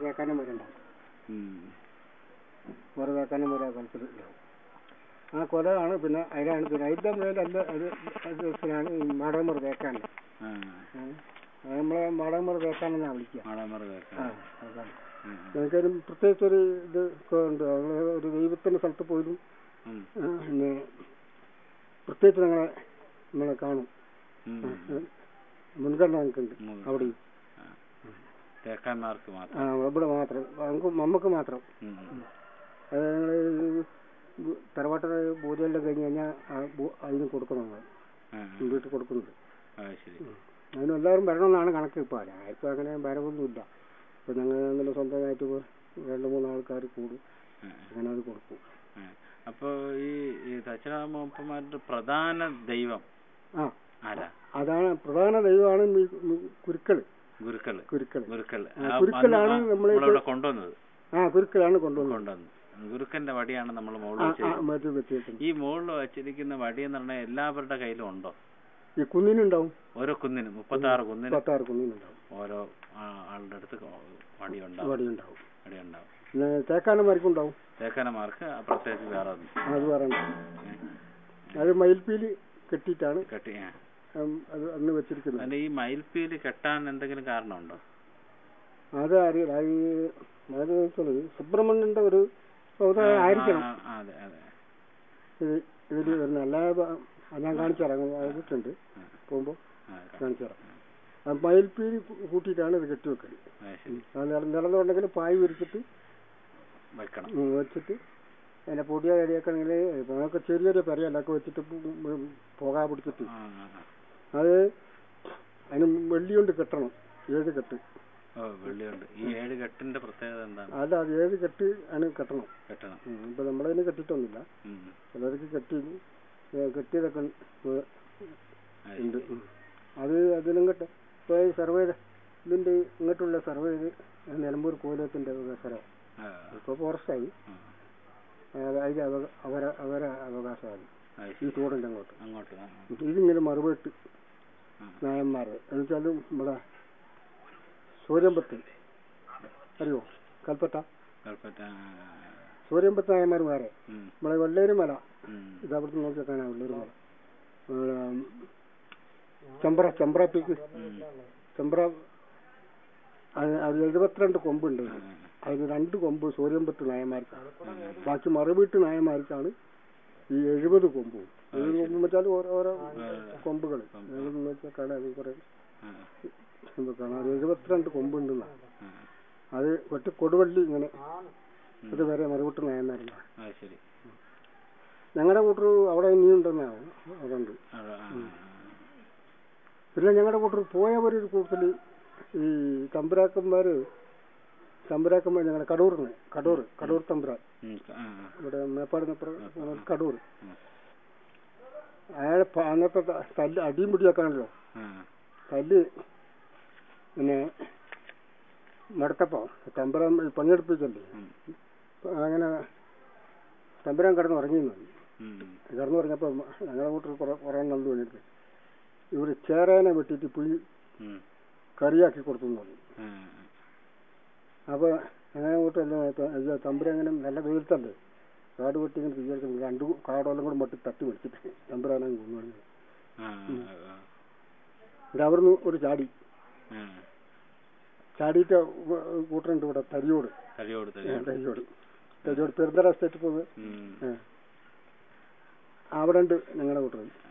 തേക്കാനും വരണ്ടാവും ഉം. വേറെ തേക്കാനും വരാ കളത്തിലുണ്ടാവും ആ കൊലയാണ് പിന്നെ അതിലാണ് പിന്നെ അതിൻ്റെ മേലല്ല അത് അത് പിന്നെ മാടമ്പർ തേക്കാൻ ആ. അത് നമ്മളെ മാടമ്പർ തേക്കാനെന്നാണ് വിളിക്കുക മാടാമറ ആ തേക്കാൻ അതാണ് ഉം. നമുക്കൊരു പ്രത്യേകിച്ചൊരു ഇത് ഒക്കെ ഉണ്ട് അത് ഒരു ദൈവത്തിൻ്റെ സ്ഥലത്ത് പോലും ഉം. ആ, പിന്നെ പ്രത്യേകിച്ച് ഞങ്ങളെ നമ്മളെ കാണും ഉം. ആ, മുൻഗണന ഞങ്ങൾക്കുണ്ട് ഉം. അവിടെ ആ. തേക്കാന്മാർക്ക് മാത്രം ആ ഇവിടെ മാത്രം നമുക്ക് നമുക്ക് മാത്രം ഉം. അത് ഞങ്ങൾ തറവാട്ടിലെ പൂജയെല്ലാം കഴിഞ്ഞ് കഴിഞ്ഞാൽ അതിന് കൊടുക്കണം ഞങ്ങൾ ആ. വീട്ടിൽ കൊടുക്കുന്നുണ്ട് അത് ശരി അതിന് എല്ലാവരും വരണമെന്നാണ് കണക്ക് ഇപ്പോൾ ആർക്കും അങ്ങനെ വരവൊന്നുമില്ല ഇപ്പം ഞങ്ങൾ അങ്ങനെ സ്വന്തമായിട്ട് ഇപ്പൊ രണ്ട് മൂന്ന് ആൾക്കാർ കൂടും ആ. അങ്ങനെ അത് കൊടുക്കും ആ. അപ്പൊ ഈ ഈ ദശരാമപ്പന്മാരുടെ പ്രധാന ദൈവം ആ ആരാ അതാണ് പ്രധാന ദൈവമാണ് ഈ കുരുക്കൾ ഗുരുക്കള് കുരുക്കൾ ഗുരുക്കള് ആ, ആ, ഗുരുക്കളാണ് അന്ന് ആ നമ്മളെ നമ്മളിവിടെ കൊണ്ടുവന്നത് ആ കുരുക്കളാണ് കൊണ്ടുവന്നത് കൊണ്ടുവന്നത് ഗുരുക്കന്റെ വടിയാണ് നമ്മൾ മുകളിൽ ആ ആ വെച്ചിരിക്കുന്നത് മറ്റു വെച്ചിട്ടുണ്ട് ഈ മുകളിൽ വെച്ചിരിക്കുന്ന വടി എന്ന് പറഞ്ഞാൽ എല്ലാവരുടെ കയ്യിലും ഉണ്ടോ ഈ കുന്നിനുണ്ടാവും ഓരോ കുന്നിനും മുപ്പത്തി ആറ് കുന്നിനും പത്താറ് കുന്നിനുണ്ടാവും ഓരോ ആ- ആളുടെ അടുത്ത് വടി ഉണ്ടാവും വടി ഉണ്ടാവും വടി ഉണ്ടാവും പിന്നെ തേക്കാനന്മാർക്കും ഉണ്ടാവും തേക്കാനമാർക്ക് പ്രത്യേകിച്ച് വേറെ ഒന്നും അത് പറയണ്ട അത് മയിൽപ്പീലി കെട്ടിയിട്ടാണ് കെട്ടി ആ. ഉം, അത് അന്ന് വെച്ചിരിക്കുന്നത് അതിന്റെ ഈ മയിൽപ്പീല് കെട്ടാൻ എന്തെങ്കിലും കാരണമുണ്ടോ അത് അറിയില്ല അത് ഈ- അത് വെച്ചാല് സുബ്രഹ്മണ്യന്റെ ഒരു സൗദായം ആയിരിക്കണം ആ, ആ, അതെ അതെ ഇത് ഇതിൽ വരുന്ന അല്ലാതെ പ- അത് ഞാൻ കാണിച്ചു തരാം വന്നിട്ടുണ്ട് ആ, പോകുമ്പോൾ ആ, കാണിച്ചു തരാം ആ മയിൽപ്പീലി കൂ- കൂട്ടിയിട്ടാണ് ഇത് കെട്ടിവെക്കല് ആ, ശരി അത് നില- നിലന്നുണ്ടെങ്കിൽ പായ് വിരിച്ചിട്ട് വെക്കണം ഉം, വെച്ചിട്ട് അതിനെ പൊടിയ കടിയാക്കണമെങ്കിൽ നമുക്ക് ചെറിയ ചെറിയ പെരയല്ലൊക്കെ വെച്ചിട്ട് പു- ഉം പുക പിടിച്ചിട്ട് ആ, ആ, ആ. അത് അതിന് വെള്ളി കൊണ്ട് കെട്ടണം ഏഴ് കെട്ട് ഓ വെള്ളിയുണ്ട് ഈ ഏഴ് കെട്ടിന്റെ പ്രത്യേകത എന്താണ് അല്ല അത് ഏഴ് കെട്ട് ആണ് കെട്ടണം കെട്ടണം ഉം, ഇപ്പൊ നമ്മളതിന് കെട്ടിയിട്ടൊന്നുമില്ല ഉം. ചിലർക്ക് കെട്ടി ഏ, കെട്ടിയതൊക്കെ ഉണ്ട്. ആ, ഉണ്ട് ഉം. അത് അതിനും കെട്ട ഇപ്പൊ ഈ സർവേ ഇതിന്റെ ഇങ്ങോട്ടുള്ള സർവേ ഇത് നിലമ്പൂർ കോലത്തിന്റെ സ്ഥലം ആ, ഇപ്പൊ ഫോറസ്റ്റായി ആ. അതിന് അവ- അവര അവരെ അവകാശമായി ആ, ഈ ശരി. തോടിന്റെ അങ്ങോട്ട് അങ്ങോട്ട് ആ, ആ. ഇതിങ്ങനെ മറുപെട്ട് ആ. നായന്മാര് എന്നുവെച്ചാലും ഇവിടെ സൂര്യമ്പത്ത് അറിയോ കൽപ്പറ്റ കൽപ്പറ്റ ആ, സൂര്യമ്പത്ത് നായന്മാർ വേറെ ഉം, നമ്മളെ വെള്ളേരി മല ഉം. ഇത് അവിടുന്ന് നോക്കിയാൽ കാണാം വെള്ളേരി മല ഇവിടെ ചെമ്പ്ര ചെമ്പ്ര പീക്ക് ഉം. ചെമ്പ്ര അത് അത് എഴുപത്തിരണ്ട് കൊമ്പുണ്ട് ആ, അതിന് രണ്ട് കൊമ്പ് സൂര്യമ്പത്ത് നായന്മാർക്കാണ് ബാക്കി മറുവീട്ട് നായന്മാർക്കാണ് ഈ എഴുപത് കൊമ്പും എഴുപത് കൊമ്പ് വെച്ചാൽ ഓരോ ഓരോ കൊമ്പുകൾ എഴുപത് വെച്ചാൽ കാണാം അത് കുറെ ആ, കൊമ്പ് കാണാം അത് എഴുപത്തിരണ്ട് കൊമ്പുണ്ടെന്നാ ആ. അത് ഒറ്റ കൊടുവള്ളി ഇങ്ങനെ ഇത് വരെ മറുവിട്ട് നായന്മാരില്ല ആ, ശരി ഞങ്ങളുടെ കൂട്ടർ അവിടെ ഇനിയുണ്ടെന്നാണ് അവിടെ ഉണ്ട് അവിടെ, ആ, ആ, പിന്നെ ഞങ്ങളുടെ കൂട്ടർ പോയവരൊരു കൂട്ടത്തിൽ ഈ തമ്പുരാക്കന്മാര് തമ്പുരാക്കന്മാർ ഞങ്ങളുടെ കടൂറിന് കടൂർ കടൂർ തമ്പുരാൻ ഉം, ആ, ആ. ഇവിടെ മേപ്പാടുന്നപ്പുറം കടൂർ ഉം. അയാളെ പ- അന്നത്തെ ത- തല്ല് അടിയും പിടിയാക്കാണല്ലോ ആ, തല്ല് പിന്നെ മടുത്തപ്പോ തമ്പുരാൻ പണിയെടുപ്പിച്ചല്ലേ ഉം, അപ്പൊ അങ്ങനെ തമ്പുരാൻ കിടന്ന് ഉറങ്ങിയെന്നു ഉം. കിടന്നു പറഞ്ഞപ്പോ ഞങ്ങളുടെ വീട്ടിൽ കുറെ കുറെ നല്ലു വേണ്ടിട്ട് ഇവര് ചേരാനെ വെട്ടിയിട്ട് പുളി ഉം. കറിയാക്കി കൊടുത്തു എന്ന് പറഞ്ഞു ആ, അപ്പൊ അങ്ങനെ കൂട്ട് എന്താ അയ്യോ തമ്പുരാൻ അങ്ങനെ നല്ല വെയിലത്തല്ലേ കാട് വെട്ടി ഇങ്ങനെ തീർക്കുന്നു രണ്ട് കാടെല്ലാം കൂടെ മട്ടി തട്ടി വെച്ചിട്ട് തമ്പുരാനെ കൊന്നു കളഞ്ഞു. ആ, ആ, ആ. എന്നിട്ട് അവിടുന്ന് ഒരു ചാടി ആ. ചാടിയിട്ട് കൂട്ടുണ്ട് ഇവിടെ തരിയോട് കഴിയോട് ഏ, തരിയോട് തരിയോട് തരിയോട് പെരുന്തറ സ്റ്റേറ്റ് പോകുന്നത് ഉം. അവിടെ ഉണ്ട് ഞങ്ങളുടെ കൂട്ടർ